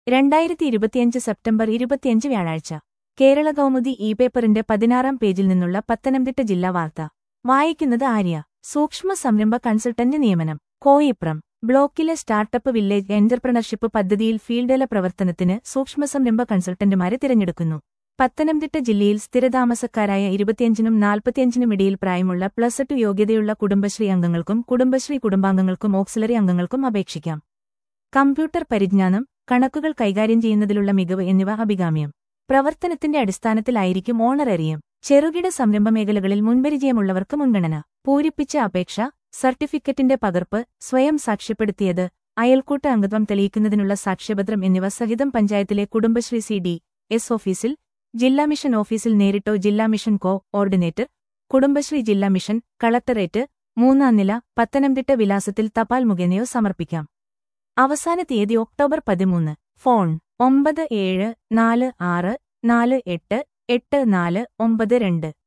രണ്ടായിരത്തി ഇരുപത്തിയഞ്ച് സെപ്റ്റംബർ ഇരുപത്തിയഞ്ച് വ്യാഴാഴ്ച കേരള കൗമുദി ഇ പേപ്പറിന്റെ പതിനാറാം പേജിൽ നിന്നുള്ള പത്തനംതിട്ട ജില്ലാ വാർത്ത വായിക്കുന്നത് ആര്യ സൂക്ഷ്മ സംരംഭ കൺസൾട്ടന്റ് നിയമനം കോയിപ്രം ബ്ലോക്കിലെ സ്റ്റാർട്ടപ്പ് വില്ലേജ് എന്റർപ്രണർഷിപ്പ് പദ്ധതിയിൽ ഫീൽഡല പ്രവർത്തനത്തിന് സൂക്ഷ്മ സംരംഭ കൺസൾട്ടന്റുമാരെ തിരഞ്ഞെടുക്കുന്നു പത്തനംതിട്ട ജില്ലയിൽ സ്ഥിരതാമസക്കാരായ ഇരുപത്തിയഞ്ചിനും നാൽപ്പത്തിയഞ്ചിനും ഇടയിൽ പ്രായമുള്ള പ്ലസ് ടു യോഗ്യതയുള്ള കുടുംബശ്രീ അംഗങ്ങൾക്കും കുടുംബശ്രീ കുടുംബാംഗങ്ങൾക്കും ഓക്സിലറി അംഗങ്ങൾക്കും അപേക്ഷിക്കാം കമ്പ്യൂട്ടർ പരിജ്ഞാനം കണക്കുകൾ കൈകാര്യം ചെയ്യുന്നതിലുള്ള മികവ് എന്നിവ അഭികാമ്യം പ്രവർത്തനത്തിന്റെ അടിസ്ഥാനത്തിലായിരിക്കും ഓണറേറിയം ചെറുകിട സംരംഭ മേഖലകളിൽ മുൻപരിചയമുള്ളവർക്ക് മുൻഗണന പൂരിപ്പിച്ച അപേക്ഷ സർട്ടിഫിക്കറ്റിന്റെ പകർപ്പ് സ്വയം സാക്ഷ്യപ്പെടുത്തിയത് അയൽക്കൂട്ട അംഗത്വം തെളിയിക്കുന്നതിനുള്ള സാക്ഷ്യപത്രം എന്നിവ സഹിതം പഞ്ചായത്തിലെ കുടുംബശ്രീ സി ഡി എസ് ഓഫീസിൽ ജില്ലാ മിഷൻ ഓഫീസിൽ നേരിട്ടോ ജില്ലാ മിഷൻ കോ ഓർഡിനേറ്റർ കുടുംബശ്രീ ജില്ലാ മിഷൻ കളക്ടറേറ്റ് മൂന്നാം നില പത്തനംതിട്ട വിലാസത്തിൽ തപാൽ മുഖേനയോ സമർപ്പിക്കാം അവസാന തീയതി ഒക്ടോബർ പതിമൂന്ന് ഫോൺ ഒമ്പത് ഏഴ് നാല് ആറ് നാല് എട്ട് എട്ട് നാല് ഒമ്പത് രണ്ട്